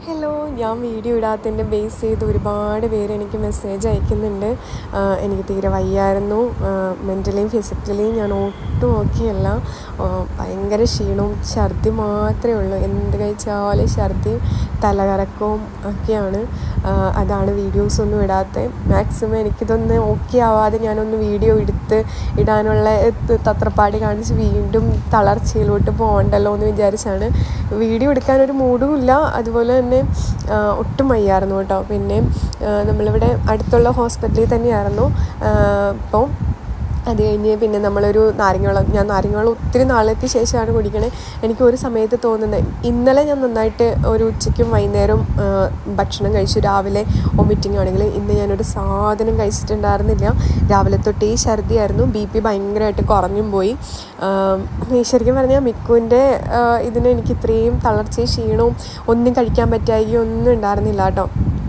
hello ഞാൻ video ഇടാത്തതിൻ്റെ base ചെയ്ത് ഒരുപാട് പേര് എനിക്ക് മെസ്സേജ് അയക്കുന്നുണ്ട് ആ, എനിക്ക് തീരെ വയ്യായിരുന്നു മെൻ്റലിയും ഫിസിക്കലിയും ഞാൻ ഒട്ടും ഓക്കെ അല്ല ആ, ഭയങ്കര ക്ഷീണവും ഛർദി മാത്രമേ ഉള്ളൂ എന്ത് കഴിച്ചാലും ഛർദിയും തലകറക്കവും ഒക്കെയാണ് ആ, അതാണ് വീഡിയോസ് ഒന്നും ഇടാത്തത് മാക്സിമം എനിക്കിതൊന്ന് ഓക്കെ ആവാതെ ഞാനൊന്ന് വീഡിയോ എടുത്ത് ഇടാനുള്ള ഇത് തത്രപ്പാടി കാണിച്ച് വീണ്ടും തളർച്ചയിലോട്ട് പോകണ്ടല്ലോ എന്ന് വിചാരിച്ചാണ് വീഡിയോ എടുക്കാൻ ഒരു മൂഡും ഇല്ല അതുപോലെ തന്നെ ആ, ഒട്ടും വയ്യായിരുന്നു കേട്ടോ പിന്നെ ആ, നമ്മളിവിടെ അടുത്തുള്ള ഹോസ്പിറ്റലിൽ തന്നെയായിരുന്നു അപ്പോൾ അത് കഴിഞ്ഞ് പിന്നെ നമ്മളൊരു നാരങ്ങവെള്ളം ഞാൻ നാരങ്ങവെള്ളം ഒത്തിരി നാളേക്ക് ശേഷമാണ് കുടിക്കണേ എനിക്ക് ഒരു സമയത്ത് തോന്നുന്നത് ഇന്നലെ ഞാൻ നന്നായിട്ട് ഒരു ഉച്ചയ്ക്കും വൈകുന്നേരം ആ, ഭക്ഷണം കഴിച്ചു രാവിലെ വൊമിറ്റിംഗ് ആണെങ്കിൽ ഇന്ന് ഞാനൊരു സാധനം കഴിച്ചിട്ടുണ്ടായിരുന്നില്ല രാവിലെ തൊട്ടേ ഛർദിയായിരുന്നു ബി പി ഭയങ്കരമായിട്ട് കുറഞ്ഞും പോയി ആ, ശരിക്കും പറഞ്ഞാൽ മിക്കുവിൻ്റെ ഇതിന് എനിക്ക് ഇത്രയും തളർച്ചയും ക്ഷീണവും ഒന്നും കഴിക്കാൻ പറ്റായി ഒന്നും ഉണ്ടായിരുന്നില്ല കേട്ടോ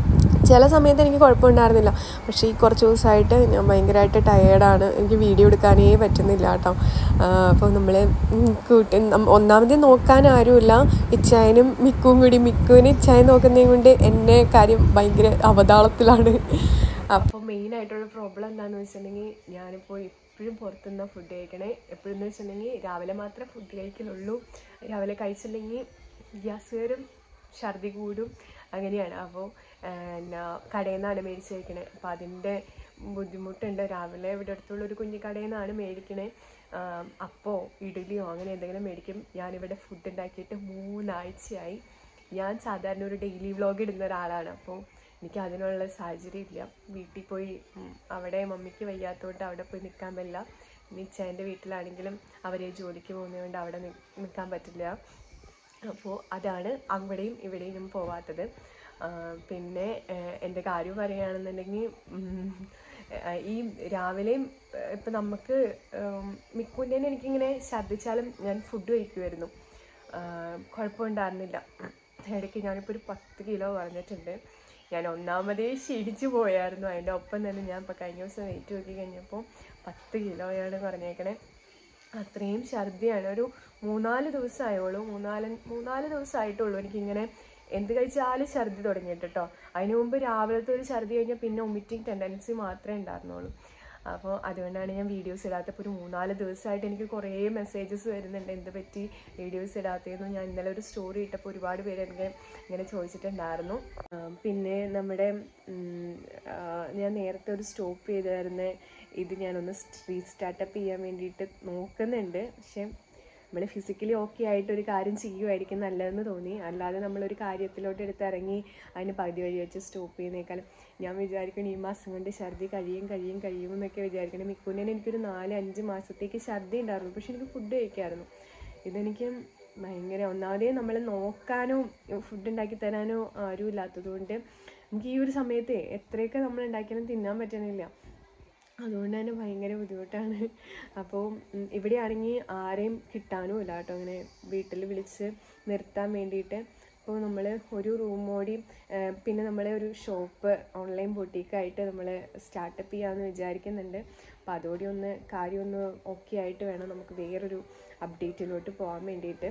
ചില സമയത്ത് എനിക്ക് കുഴപ്പമുണ്ടായിരുന്നില്ല പക്ഷേ ഈ കുറച്ച് ദിവസമായിട്ട് ഞാൻ ഭയങ്കരമായിട്ട് ടയേർഡാണ് എനിക്ക് വീഡിയോ എടുക്കാനേ പറ്റുന്നില്ല കേട്ടോ അപ്പോൾ നമ്മൾ കൂട്ടി നം- ഒന്നാമത് നോക്കാൻ ആരുമില്ല ഇച്ചായനും മിക്കുവും കൂടി മിക്കുവിന് ഇച്ചായൻ നോക്കുന്നതും കൊണ്ട് എന്നെ കാര്യം ഭയങ്കര അവതാളത്തിലാണ് അപ്പോൾ മെയിനായിട്ടുള്ള പ്രോബ്ലം എന്താണെന്ന് വെച്ചിട്ടുണ്ടെങ്കിൽ ഞാനിപ്പോൾ എപ്പോഴും പുറത്തുനിന്ന് ഫുഡ് കഴിക്കണേ എപ്പോഴെന്ന് വെച്ചിട്ടുണ്ടെങ്കിൽ രാവിലെ മാത്രമേ ഫുഡ് കഴിക്കലുള്ളൂ രാവിലെ കഴിച്ചില്ലെങ്കിൽ ഗ്യാസ് കയറും ഛർദി കൂടും അങ്ങനെയാണ് അപ്പോൾ എന്നാ കടയിൽ നിന്നാണ് മേടിച്ച് കഴിക്കണേ അപ്പോൾ അതിൻ്റെ ബുദ്ധിമുട്ടുണ്ട് രാവിലെ ഇവിടെ അടുത്തുള്ള ഒരു കുഞ്ഞു കടയിൽ നിന്നാണ് മേടിക്കണേ അപ്പോൾ ഇഡ്ഡലിയോ അങ്ങനെ എന്തെങ്കിലും മേടിക്കും ഞാനിവിടെ ഫുഡ് ഉണ്ടാക്കിയിട്ട് മൂന്നാഴ്ചയായി ഞാൻ സാധാരണ ഒരു ഡെയിലി വ്ളോഗ് ഇടുന്ന ഒരാളാണ് അപ്പോൾ എനിക്ക് അതിനുള്ള സാഹചര്യം ഇല്ല വീട്ടിൽ പോയി ഉം, അവിടെ മമ്മിക്ക് വയ്യാത്തതുകൊണ്ട് അവിടെ പോയി നിൽക്കാൻ പറ്റില്ല മിച്ചേൻ്റെ വീട്ടിലാണെങ്കിലും അവരെ ജോലിക്ക് പോകുന്നതുകൊണ്ട് അവിടെ നി- നിൽക്കാൻ പറ്റില്ല അപ്പോൾ അതാണ് അവിടെയും ഇവിടെയും ഞാൻ പോവാത്തത് ആ, പിന്നെ ഏഹ്, എൻ്റെ കാര്യം പറയുകയാണെന്നുണ്ടെങ്കിൽ ഉം, ഏഹ്, ഈ രാവിലെയും ഇപ്പം നമുക്ക് മിക്കുൻ്റെ എനിക്കിങ്ങനെ ഛർദ്ദിച്ചാലും ഞാൻ ഫുഡ് കഴിക്കുമായിരുന്നു ആഹ്, കുഴപ്പമുണ്ടായിരുന്നില്ല ഇടയ്ക്ക് ഞാനിപ്പോൾ ഒരു പത്ത് കിലോ കുറഞ്ഞിട്ടുണ്ട് ഞാൻ ഒന്നാമതേ ക്ഷീണിച്ചു പോയായിരുന്നു അതിൻ്റെ ഒപ്പം തന്നെ ഞാൻ ഇപ്പോൾ കഴിഞ്ഞ ദിവസം വെയിറ്റ് നോക്കി കഴിഞ്ഞപ്പോൾ പത്ത് കിലോയാണ് കുറഞ്ഞേക്കണേ അത്രയും ഛർദിയാണ് ഒരു മൂന്നാല് ദിവസമായോളൂ മൂന്നാല് മൂന്നാല് ദിവസമായിട്ടുള്ളൂ എനിക്കിങ്ങനെ എന്ത് കഴിച്ചാലും ഛർദി തുടങ്ങിയിട്ട് കേട്ടോ അതിന് മുമ്പ് രാവിലത്തെ ഒരു ഛർദി കഴിഞ്ഞാൽ പിന്നെ ഒമിറ്റിംഗ് ടെൻഡൻസി മാത്രമേ ഉണ്ടായിരുന്നുള്ളൂ അപ്പോൾ അതുകൊണ്ടാണ് ഞാൻ വീഡിയോസ് ഇടാത്തപ്പോൾ ഒരു മൂന്നാല് ദിവസമായിട്ട് എനിക്ക് കുറേ മെസ്സേജസ് വരുന്നുണ്ട് എന്ത് പറ്റി വീഡിയോസ് ഇടാത്തതെന്ന് ഞാൻ ഇന്നലെ ഒരു സ്റ്റോറി ഇട്ടപ്പോൾ ഒരുപാട് പേര് എനിക്ക് ഇങ്ങനെ ചോദിച്ചിട്ടുണ്ടായിരുന്നു ആ, പിന്നെ നമ്മുടെ ഉം, ആ, ഞാൻ നേരത്തെ ഒരു സ്റ്റോപ്പ് ചെയ്തായിരുന്ന ഇത് ഞാനൊന്ന് റീസ്റ്റാർട്ടപ്പ് ചെയ്യാൻ വേണ്ടിയിട്ട് നോക്കുന്നുണ്ട് പക്ഷേ നമ്മൾ ഫിസിക്കലി ഓക്കെ ആയിട്ട് ഒരു കാര്യം ചെയ്യുമായിരിക്കും നല്ലതെന്ന് തോന്നി അല്ലാതെ നമ്മളൊരു കാര്യത്തിലോട്ട് എടുത്തിറങ്ങി അതിന് പകുതി വഴി വെച്ച് സ്റ്റോപ്പ് ചെയ്യുന്നേക്കാളും ഞാൻ വിചാരിക്കണം ഈ മാസം കൊണ്ട് ഛർദി കഴിയും കഴിയും കഴിയും എന്നൊക്കെ വിചാരിക്കണം മിക്കുനെ എനിക്കൊരു നാല് അഞ്ച് മാസത്തേക്ക് ഛർദി ഉണ്ടായിരുന്നു പക്ഷെ എനിക്ക് ഫുഡ് കഴിക്കായിരുന്നു ഇതെനിക്ക് ഭയങ്കര ഒന്നാമതേ നമ്മൾ നോക്കാനോ ഫുഡ് ഉണ്ടാക്കി തരാനോ ആരും ഇല്ലാത്തതുകൊണ്ട് നമുക്ക് ഈ ഒരു സമയത്ത് എത്രയൊക്കെ നമ്മൾ ഉണ്ടാക്കിയാലും തിന്നാൻ പറ്റണില്ല അതുകൊണ്ട് തന്നെ ഭയങ്കര ബുദ്ധിമുട്ടാണ് അപ്പോൾ ഉം, ഇവിടെയാണെങ്കിൽ ആരെയും കിട്ടാനും ഇല്ല കേട്ടോ അങ്ങനെ വീട്ടിൽ വിളിച്ച് നിർത്താൻ വേണ്ടിയിട്ട് അപ്പോൾ നമ്മൾ ഒരു റൂം കൂടി ഏർ, പിന്നെ നമ്മൾ ഒരു ഷോപ്പ് ഓൺലൈൻ ബൊട്ടീക്കായിട്ട് നമ്മൾ സ്റ്റാർട്ടപ്പ് ചെയ്യാമെന്ന് വിചാരിക്കുന്നുണ്ട് അപ്പോൾ അതോടെ ഒന്ന് കാര്യം ഒന്ന് ഓക്കെ ആയിട്ട് വേണം നമുക്ക് വേറൊരു അപ്ഡേറ്റിലോട്ട് പോകാൻ വേണ്ടിയിട്ട്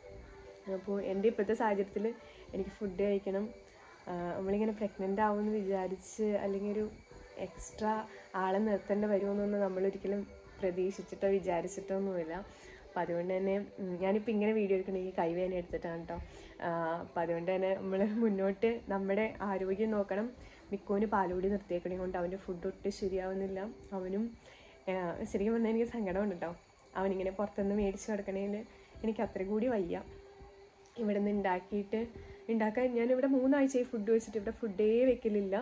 അപ്പോൾ എൻ്റെ ഇപ്പോഴത്തെ സാഹചര്യത്തിൽ എനിക്ക് ഫുഡ് കഴിക്കണം ആ, നമ്മളിങ്ങനെ പ്രഗ്നൻ്റ് ആവുമെന്ന് വിചാരിച്ച് അല്ലെങ്കിൽ ഒരു എക്സ്ട്രാ ആളെ നിർത്തേണ്ടി വരുമെന്നൊന്നും നമ്മളൊരിക്കലും പ്രതീക്ഷിച്ചിട്ടോ വിചാരിച്ചിട്ടോ ഒന്നുമില്ല അപ്പം അതുകൊണ്ട് തന്നെ ഉം, ഞാനിപ്പോൾ ഇങ്ങനെ വീഡിയോ എടുക്കണമെങ്കിൽ കൈവേന എടുത്തിട്ടാണ് കേട്ടോ അപ്പം അതുകൊണ്ട് തന്നെ നമ്മൾ മുന്നോട്ട് നമ്മുടെ ആരോഗ്യം നോക്കണം മിക്കോന് പാലുകൂടി നിർത്തിയേക്കണേ കൊണ്ട് അവൻ്റെ ഫുഡ് ഒട്ടും ശരിയാവുന്നില്ല അവനും ആ, ശരിക്കും പറഞ്ഞാൽ എനിക്ക് സങ്കടമുണ്ട് കേട്ടോ അവനിങ്ങനെ പുറത്തുനിന്ന് മേടിച്ച് കിടക്കണേൽ എനിക്ക് അത്രയും കൂടി വയ്യ ഇവിടെ നിന്ന് ഉണ്ടാക്കിയിട്ട് ഉണ്ടാക്കാൻ ഞാനിവിടെ മൂന്നാഴ്ചയായി ഫുഡ് വെച്ചിട്ട് ഇവിടെ ഫുഡേ വെക്കലില്ല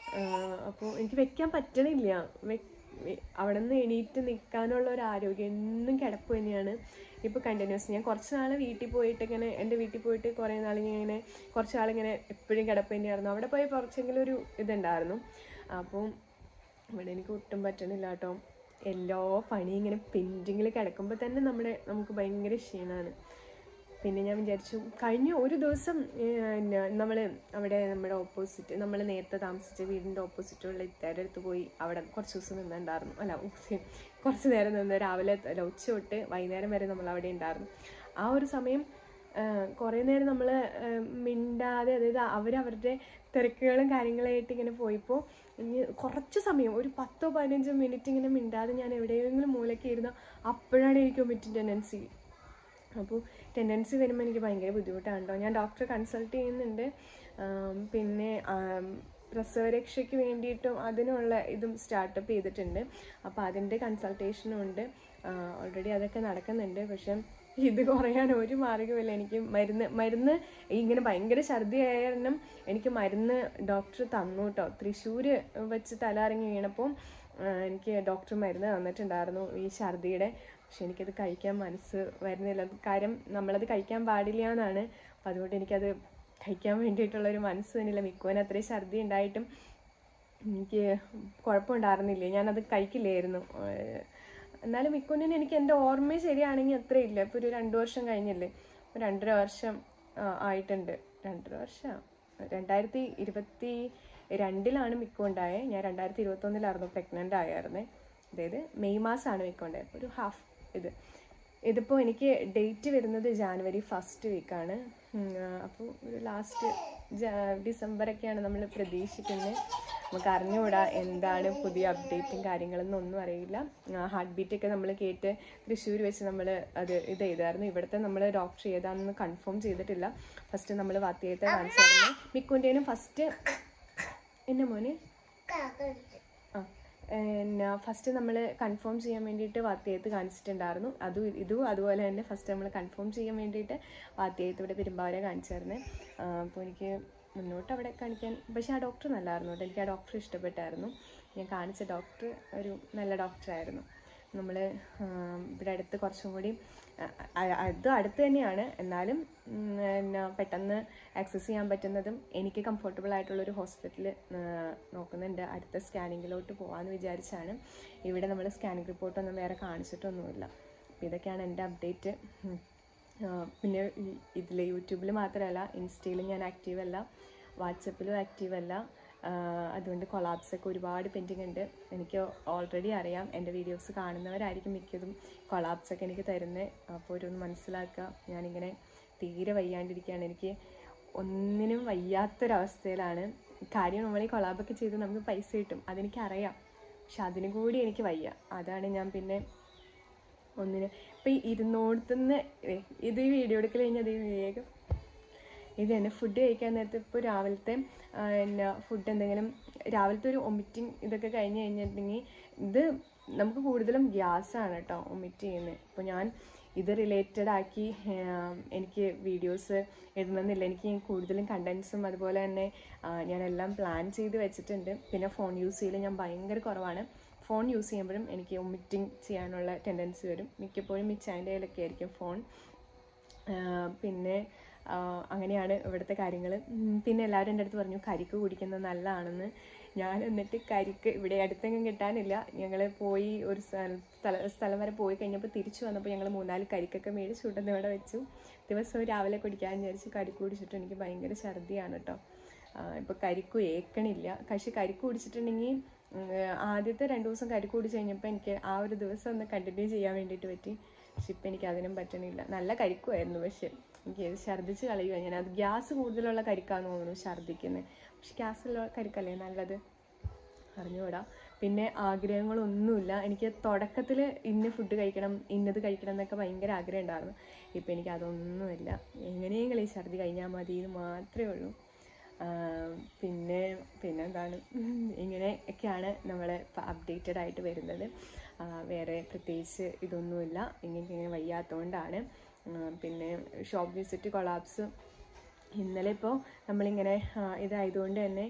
അപ്പോൾ എനിക്ക് വെക്കാൻ പറ്റണില്ല വെ- വെ- അവിടെ നിന്ന് എണീറ്റ് നിൽക്കാനുള്ള ഒരു ആരോഗ്യം എന്നും കിടപ്പ് തന്നെയാണ് ഇപ്പോൾ കണ്ടിന്യൂസ് ഞാൻ കുറച്ച് നാൾ വീട്ടിൽ പോയിട്ട് ഇങ്ങനെ എൻ്റെ വീട്ടിൽ പോയിട്ട് കുറേ നാൾ ഇങ്ങനെ കുറച്ച് നാളിങ്ങനെ എപ്പോഴും കിടപ്പ് തന്നെയായിരുന്നു അവിടെ പോയി കുറച്ചെങ്കിലും ഒരു ഇതുണ്ടായിരുന്നു അപ്പോൾ ഇവിടെ എനിക്ക് ഒട്ടും പറ്റണില്ല കേട്ടോ എല്ലാ പണിയും ഇങ്ങനെ പെൻഡിങ്ങിൽ കിടക്കുമ്പോൾ തന്നെ നമ്മുടെ നമുക്ക് ഭയങ്കര ക്ഷീണമാണ് പിന്നെ ഞാൻ വിചാരിച്ചു കഴിഞ്ഞ ഒരു ദിവസം നമ്മൾ അവിടെ നമ്മുടെ ഓപ്പോസിറ്റ് നമ്മൾ നേരത്തെ താമസിച്ച വീടിൻ്റെ ഓപ്പോസിറ്റുള്ള ഇത്തേടെ അടുത്ത് പോയി അവിടെ കുറച്ച് ദിവസം നിന്നുണ്ടായിരുന്നു അല്ല ഉച്ച- കുറച്ച് നേരം നിന്ന് രാവിലെ അല്ല ഉച്ച തൊട്ട് വൈകുന്നേരം വരെ നമ്മൾ അവിടെ ഉണ്ടായിരുന്നു ആ ഒരു സമയം കുറേ നേരം നമ്മൾ മിണ്ടാതെ അതായത് അവരവരുടെ തിരക്കുകളും കാര്യങ്ങളായിട്ട് ഇങ്ങനെ പോയപ്പോൾ ഇനി കുറച്ച് സമയം ഒരു പത്തോ പതിനഞ്ചോ മിനിറ്റ് ഇങ്ങനെ മിണ്ടാതെ ഞാൻ എവിടെയെങ്കിലും മൂലയ്ക്ക് ഇരുന്നോ അപ്പോഴാണ് എനിക്ക് വൊമിറ്റിംഗ് ടെൻഡൻസി അപ്പോൾ ടെൻഡൻസി വരുമ്പോൾ എനിക്ക് ഭയങ്കര ബുദ്ധിമുട്ടാണ് കേട്ടോ ഞാൻ ഡോക്ടറെ കൺസൾട്ട് ചെയ്യുന്നുണ്ട് ആം, പിന്നെ ആം, പ്രസവരക്ഷയ്ക്ക് വേണ്ടിയിട്ടും അതിനുള്ള ഇതും സ്റ്റാർട്ടപ്പ് ചെയ്തിട്ടുണ്ട് അപ്പോൾ അതിൻ്റെ കൺസൾട്ടേഷനും ഉണ്ട് ഓൾറെഡി അതൊക്കെ നടക്കുന്നുണ്ട് പക്ഷെ ഇത് കുറയാൻ ഒരു മാർഗ്ഗമില്ല എനിക്ക് മരുന്ന് മരുന്ന് ഇങ്ങനെ ഭയങ്കര ഛർദി ആയ കാരണം എനിക്ക് മരുന്ന് ഡോക്ടർ തന്നു കേട്ടോ തൃശ്ശൂർ വെച്ച് തലറങ്ങി വീണപ്പോൾ ആ, എനിക്ക് ഡോക്ടർ മരുന്ന് തന്നിട്ടുണ്ടായിരുന്നു ഈ ഛർദിയുടെ പക്ഷെ എനിക്കത് കഴിക്കാൻ മനസ്സ് വരുന്നില്ല കാര്യം നമ്മളത് കഴിക്കാൻ പാടില്ല എന്നാണ് അപ്പം അതുകൊണ്ട് എനിക്കത് കഴിക്കാൻ വേണ്ടിയിട്ടുള്ള ഒരു മനസ്സ് തന്നില്ല മിക്കവന് അത്രയും ഛർദി ഉണ്ടായിട്ടും എനിക്ക് കുഴപ്പമുണ്ടായിരുന്നില്ല ഞാനത് കഴിക്കില്ലായിരുന്നു ഏഹ് എന്നാലും മിക്കുന്നിന് എനിക്ക് എൻ്റെ ഓർമ്മ ശരിയാണെങ്കിൽ അത്രയില്ല ഇപ്പോൾ ഒരു രണ്ട് വർഷം കഴിഞ്ഞില്ലേ ഒരു രണ്ടര വർഷം ആ, ആയിട്ടുണ്ട് രണ്ടര വർഷം രണ്ടായിരത്തി ഇരുപത്തി രണ്ടിലാണ് മിക്കു ഉണ്ടായത് ഞാൻ രണ്ടായിരത്തി ഇരുപത്തൊന്നിലായിരുന്നു പ്രഗ്നൻ്റ് ആയായിരുന്നേ അതായത് മെയ് മാസമാണ് മിക്കു ഉണ്ടായത് ഒരു ഹാഫ് ഇത് ഇതിപ്പോൾ എനിക്ക് ഡേറ്റ് വരുന്നത് ജാനുവരി ഫസ്റ്റ് വീക്കാണ് അപ്പോൾ ഒരു ലാസ്റ്റ് ഡിസംബറൊക്കെയാണ് നമ്മൾ പ്രതീക്ഷിക്കുന്നത് നമുക്ക് അറിഞ്ഞുകൂടാ എന്താണ് പുതിയ അപ്ഡേറ്റും കാര്യങ്ങളൊന്നും ഒന്നും അറിയില്ല ഹാർട്ട് ബീറ്റൊക്കെ നമ്മൾ കേട്ട് തൃശ്ശൂർ വെച്ച് നമ്മൾ അത് ഇത് ചെയ്തായിരുന്നു ഇവിടുത്തെ നമ്മൾ ഡോക്ടർ ഏതാണെന്ന് കൺഫേം ചെയ്തിട്ടില്ല ഫസ്റ്റ് നമ്മൾ വാത്തിയത്തെ കാണിച്ചായിരുന്നു മിക്കുൻ്റെനും ഫസ്റ്റ് എന്നെ മോനെ ആ പിന്നെ ഫസ്റ്റ് നമ്മൾ കൺഫേം ചെയ്യാൻ വേണ്ടിയിട്ട് വാത്തിയത്ത് കാണിച്ചിട്ടുണ്ടായിരുന്നു അതും ഇതും അതുപോലെ തന്നെ ഫസ്റ്റ് നമ്മൾ കൺഫേം ചെയ്യാൻ വേണ്ടിയിട്ട് വാത്തിയത്ത് ഇവിടെ പെരുമ്പാവരെ കാണിച്ചായിരുന്നേ അപ്പോൾ എനിക്ക് മുന്നോട്ട് അവിടെ കാണിക്കാൻ പക്ഷേ ആ ഡോക്ടർ നല്ലായിരുന്നു കേട്ടോ എനിക്ക് ആ ഡോക്ടർ ഇഷ്ടപ്പെട്ടായിരുന്നു ഞാൻ കാണിച്ച ഡോക്ടർ ഒരു നല്ല ഡോക്ടറായിരുന്നു നമ്മൾ ഇവിടെ അടുത്ത് കുറച്ചും കൂടി അ- അ- അത് അടുത്ത് തന്നെയാണ് എന്നാലും ഉം, പിന്നെ പെട്ടെന്ന് ആക്സസ് ചെയ്യാൻ പറ്റുന്നതും എനിക്ക് കംഫർട്ടബിൾ ആയിട്ടുള്ളൊരു ഹോസ്പിറ്റൽ നോക്കുന്നുണ്ട് അടുത്ത സ്കാനിങ്ങിലോട്ട് പോകാമെന്ന് വിചാരിച്ചാണ് ഇവിടെ നമ്മൾ സ്കാനിങ് റിപ്പോർട്ടൊന്നും വേറെ കാണിച്ചിട്ടൊന്നുമില്ല അപ്പോൾ ഇതൊക്കെയാണ് എൻ്റെ അപ്ഡേറ്റ് പിന്നെ ഇതിൽ യൂട്യൂബിൽ മാത്രമല്ല ഇൻസ്റ്റയിലും ഞാൻ ആക്റ്റീവ് അല്ല വാട്സപ്പിലും ആക്റ്റീവ് അല്ല ആഹ് അതുകൊണ്ട് കൊളാബ്സ് ഒക്കെ ഒരുപാട് പെൻഡിങ് ഉണ്ട് എനിക്ക് ഓൾറെഡി അറിയാം എൻ്റെ വീഡിയോസ് കാണുന്നവരായിരിക്കും മിക്കതും കൊളാബ്സ് ഒക്കെ എനിക്ക് തരുന്നത് അപ്പോൾ ഒരു ഒന്ന് മനസ്സിലാക്കുക ഞാനിങ്ങനെ തീരെ വയ്യാണ്ടിരിക്കുകയാണ് എനിക്ക് ഒന്നിനും വയ്യാത്തൊരവസ്ഥയിലാണ് കാര്യം നമ്മൾ ഈ കൊളാബൊക്കെ ചെയ്ത് നമുക്ക് പൈസ കിട്ടും അതെനിക്കറിയാം പക്ഷെ അതിനും കൂടി എനിക്ക് വയ്യ അതാണ് ഞാൻ പിന്നെ ഒന്നിന് ഇപ്പം ഈ ഇരുന്നോടത്തുനിന്ന് ഇത് ഈ വീഡിയോ എടുക്കൽ കഴിഞ്ഞാൽ അത് വേഗം ഇത് തന്നെ ഫുഡ് കഴിക്കാൻ നേരത്തെ ഇപ്പോൾ രാവിലത്തെ ആ, എന്നാ ഫുഡ് എന്തെങ്കിലും രാവിലത്തെ ഒരു ഒമിറ്റിങ് ഇതൊക്കെ കഴിഞ്ഞ് കഴിഞ്ഞിട്ടുണ്ടെങ്കിൽ ഇത് നമുക്ക് കൂടുതലും ഗ്യാസാണ് കേട്ടോ ഒമിറ്റ് ചെയ്യുന്നത് ഇപ്പോൾ ഞാൻ ഇത് റിലേറ്റഡ് ആക്കി ആ, എനിക്ക് വീഡിയോസ് ഇടണമെന്നില്ല എനിക്ക് കൂടുതലും കണ്ടൻസും അതുപോലെ തന്നെ ആ, ഞാനെല്ലാം പ്ലാൻ ചെയ്ത് വെച്ചിട്ടുണ്ട് പിന്നെ ഫോൺ യൂസ് ചെയ്യൽ ഞാൻ ഭയങ്കര കുറവാണ് ഫോൺ യൂസ് ചെയ്യുമ്പോഴും എനിക്ക് ഒമിറ്റിങ് ചെയ്യാനുള്ള ടെൻഡൻസി വരും മിക്കപ്പോഴും മിച്ചാൻ്റെ കയ്യിലൊക്കെ ആയിരിക്കും ഫോൺ ആഹ് പിന്നെ ആഹ് അങ്ങനെയാണ് ഇവിടുത്തെ കാര്യങ്ങൾ പിന്നെ എല്ലാവരും എൻ്റെ അടുത്ത് പറഞ്ഞു കരിക്ക് കുടിക്കുന്നത് നല്ലതാണെന്ന് ഞാൻ എന്നിട്ട് കരിക്ക് ഇവിടെ അടുത്തെങ്കിലും കിട്ടാനില്ല ഞങ്ങൾ പോയി ഒരു സ്ഥല- സ്ഥല സ്ഥലം വരെ പോയി കഴിഞ്ഞപ്പോൾ തിരിച്ചു വന്നപ്പോൾ ഞങ്ങൾ മൂന്നാല് കരിക്കൊക്കെ മേടിച്ച് കൊണ്ടുവന്ന് ഇവിടെ വെച്ചു ദിവസവും രാവിലെ കുടിക്കാൻ വിചാരിച്ച് കരിക്ക് കുടിച്ചിട്ട് എനിക്ക് ഭയങ്കര ഛർദിയാണ് കേട്ടോ ഇപ്പോൾ കരിക്കു ഏക്കണില്ല പക്ഷെ കരിക്ക് കുടിച്ചിട്ടുണ്ടെങ്കിൽ ഉം, ആദ്യത്തെ രണ്ട് ദിവസം കരിക്ക് കുടിച്ച് കഴിഞ്ഞപ്പോൾ എനിക്ക് ആ ഒരു ദിവസം ഒന്ന് കണ്ടിന്യൂ ചെയ്യാൻ വേണ്ടിയിട്ട് പറ്റി പക്ഷെ ഇപ്പം എനിക്ക് അതിനും പറ്റണില്ല നല്ല കരിക്കുമായിരുന്നു പക്ഷെ എനിക്ക് ഇത് ഛർദ്ദിച്ച് കളയുക ഞാൻ അത് ഗ്യാസ് കൂടുതലുള്ള കരിക്കാന്ന് തോന്നുന്നു ഛർദ്ദിക്കുന്നത് പക്ഷെ ഗ്യാസുള്ള കരിക്കല്ലേ നല്ലത് അറിഞ്ഞുകൂടാ പിന്നെ ആഗ്രഹങ്ങളൊന്നുമില്ല എനിക്ക് തുടക്കത്തിൽ ഇന്ന ഫുഡ് കഴിക്കണം ഇന്നത് കഴിക്കണം എന്നൊക്കെ ഭയങ്കര ആഗ്രഹം ഉണ്ടായിരുന്നു ഇപ്പം എനിക്ക് അതൊന്നുമില്ല എങ്ങനെയെങ്കിലും ഈ ഛർദി കഴിഞ്ഞാൽ മതി ഇത് മാത്രമേ ഉള്ളൂ ആ, പിന്നെ പിന്നെന്താണ് ഇങ്ങനെ ഒക്കെയാണ് നമ്മൾ അപ്ഡേറ്റഡ് ആയിട്ട് വരുന്നത് ആ, വേറെ പ്രത്യേകിച്ച് ഇതൊന്നുമില്ല ഇങ്ങനെ ഇങ്ങനെ വയ്യാത്തതുകൊണ്ടാണ് ആ, പിന്നെ ഷോപ്പ് വിസിറ്റ് കൊളാപ്സ് ഇന്നലെ ഇപ്പോൾ നമ്മളിങ്ങനെ ആ, ഇതായതുകൊണ്ട് തന്നെ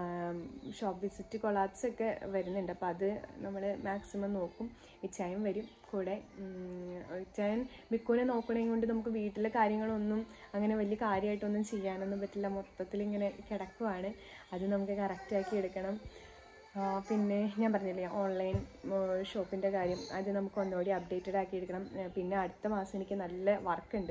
ഷോപ്പ് വിസിറ്റ് കൊളാപ്സ് ഒക്കെ വരുന്നുണ്ട് അപ്പോൾ അത് നമ്മൾ മാക്സിമം നോക്കും ഇച്ചായം വരും കൂടെ ഉം, ഇച്ചായൻ മിക്കുവിനെ നോക്കണേം കൊണ്ട് നമുക്ക് വീട്ടിലെ കാര്യങ്ങളൊന്നും അങ്ങനെ വലിയ കാര്യമായിട്ടൊന്നും ചെയ്യാനൊന്നും പറ്റില്ല മൊത്തത്തിൽ ഇങ്ങനെ കിടക്കുവാണ് അത് നമുക്ക് കറക്റ്റാക്കി എടുക്കണം ആ, പിന്നെ ഞാൻ പറഞ്ഞില്ലേ ഓൺലൈൻ ഷോപ്പിൻ്റെ കാര്യം അത് നമുക്ക് ഒന്നുകൂടി അപ്ഡേറ്റഡ് ആക്കി എടുക്കണം ആ, പിന്നെ അടുത്ത മാസം എനിക്ക് നല്ല വർക്കുണ്ട്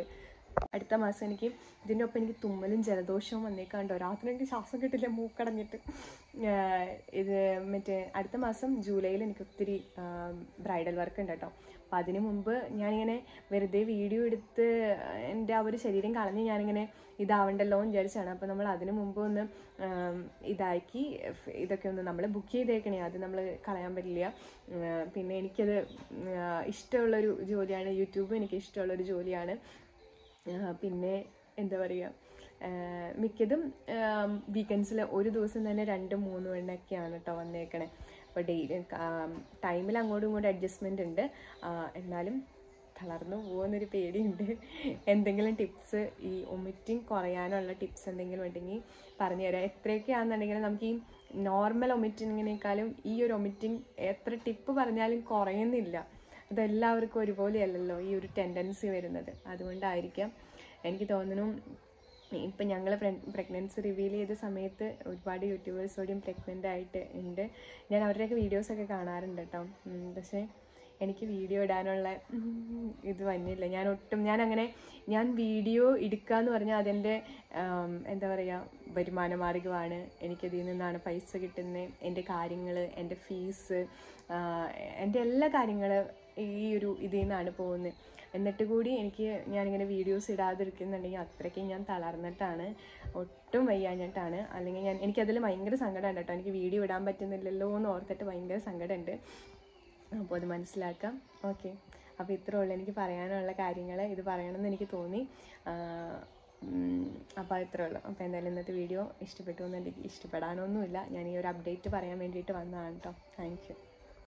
അടുത്ത മാസം എനിക്ക് ഇതിൻ്റെ ഒപ്പം എനിക്ക് തുമ്മലും ജലദോഷവും വന്നേക്കാണ്ടോ രാത്രി എനിക്ക് ശ്വാസം കിട്ടില്ല മൂക്കടഞ്ഞിട്ട് ആഹ് ഇത് മറ്റേ അടുത്ത മാസം ജൂലൈയിൽ എനിക്ക് ഒത്തിരി ബ്രൈഡൽ വർക്ക് ഉണ്ട് കേട്ടോ അപ്പം അതിന് മുമ്പ് ഞാനിങ്ങനെ വെറുതെ വീഡിയോ എടുത്ത് എൻ്റെ ആ ഒരു ശരീരം കളഞ്ഞ് ഞാനിങ്ങനെ ഇതാവണ്ടല്ലോ എന്ന് വിചാരിച്ചാണ് അപ്പോൾ നമ്മൾ അതിന് മുമ്പ് ഒന്ന് ആം, ഇതാക്കി ഫ് ഇതൊക്കെ ഒന്ന് നമ്മൾ ബുക്ക് ചെയ്തേക്കണേ അത് നമ്മൾ കളയാൻ പറ്റില്ല ആഹ് പിന്നെ എനിക്കത് ആഹ് ഇഷ്ടമുള്ളൊരു ജോലിയാണ് യൂട്യൂബ് എനിക്ക് ഇഷ്ടമുള്ളൊരു ജോലിയാണ് ആഹ് പിന്നെ എന്താ പറയുക ആഹ് മിക്കതും വീക്കെൻഡ്സിൽ ഒരു ദിവസം തന്നെ രണ്ട് മൂന്ന് എണ്ണൊക്കെയാണ് കേട്ടോ വന്നേക്കണേ അപ്പോൾ ഡെയിലി ടൈമിൽ അങ്ങോട്ടും ഇങ്ങോട്ടും അഡ്ജസ്റ്റ്മെൻ്റ് ഉണ്ട് ആഹ് എന്നാലും തളർന്നു പോകുന്നൊരു പേടിയുണ്ട് എന്തെങ്കിലും ടിപ്സ് ഈ ഒമിറ്റിങ് കുറയാനുള്ള ടിപ്സ് എന്തെങ്കിലും ഉണ്ടെങ്കിൽ പറഞ്ഞു തരാം എത്രയൊക്കെയാണെന്നുണ്ടെങ്കിൽ നമുക്ക് ഈ നോർമൽ ഒമിറ്റിങ്ങിനേക്കാളും ഈ ഒരു ഒമിറ്റിങ് എത്ര ടിപ്പ് പറഞ്ഞാലും കുറയുന്നില്ല അതെല്ലാവർക്കും ഒരുപോലെയല്ലല്ലോ ഈ ഒരു ടെൻഡൻസി വരുന്നത് അതുകൊണ്ടായിരിക്കാം എനിക്ക് തോന്നുന്നു ഇപ്പം ഞങ്ങൾ പ്രഗ്നൻസി റിവീൽ ചെയ്ത സമയത്ത് ഒരുപാട് യൂട്യൂബേഴ്സ് കൂടിയും പ്രഗ്നൻ്റ് ആയിട്ട് ഉണ്ട് ഞാൻ അവരുടെയൊക്കെ വീഡിയോസൊക്കെ കാണാറുണ്ട് കേട്ടോ ഉം, പക്ഷേ എനിക്ക് വീഡിയോ ഇടാനുള്ള ഉം, ഇത് വന്നില്ല ഞാൻ ഒട്ടും ഞാൻ അങ്ങനെ ഞാൻ വീഡിയോ എടുക്കുക എന്ന് പറഞ്ഞാൽ അതെൻ്റെ ആം, എന്താ പറയുക വരുമാന മാർഗമാണ് എനിക്കതിൽ നിന്നാണ് പൈസ കിട്ടുന്നത് എൻ്റെ കാര്യങ്ങൾ എൻ്റെ ഫീസ് എൻ്റെ എല്ലാ കാര്യങ്ങൾ ഈ ഒരു ഇതിൽ നിന്നാണ് പോകുന്നത് എന്നിട്ട് കൂടി എനിക്ക് ഞാനിങ്ങനെ വീഡിയോസ് ഇടാതിരിക്കുന്നുണ്ടെങ്കിൽ അത്രയ്ക്കും ഞാൻ തളർന്നിട്ടാണ് ഒട്ടും വയ്യാഞ്ഞിട്ടാണ് അല്ലെങ്കിൽ ഞാൻ എനിക്കതിൽ ഭയങ്കര സങ്കടമുണ്ട് കേട്ടോ എനിക്ക് വീഡിയോ ഇടാൻ പറ്റുന്നില്ലല്ലോ എന്ന് ഓർത്തിട്ട് ഭയങ്കര സങ്കടമുണ്ട് അപ്പോൾ അത് മനസ്സിലാക്കാം ഓക്കെ അപ്പോൾ ഇത്രേ ഉള്ളൂ എനിക്ക് പറയാനുള്ള കാര്യങ്ങൾ ഇത് പറയണമെന്ന് എനിക്ക് തോന്നി അപ്പോൾ ഇത്രേ ഉള്ളൂ അപ്പോൾ എന്തായാലും ഇന്നത്തെ വീഡിയോ ഇഷ്ടപ്പെട്ടു എന്ന് എനിക്ക് ഇഷ്ടപ്പെടാനൊന്നുമില്ല ഞാൻ ഈ ഒരു അപ്ഡേറ്റ് പറയാൻ വേണ്ടിയിട്ട് വന്നതാണ് കേട്ടോ താങ്ക് യു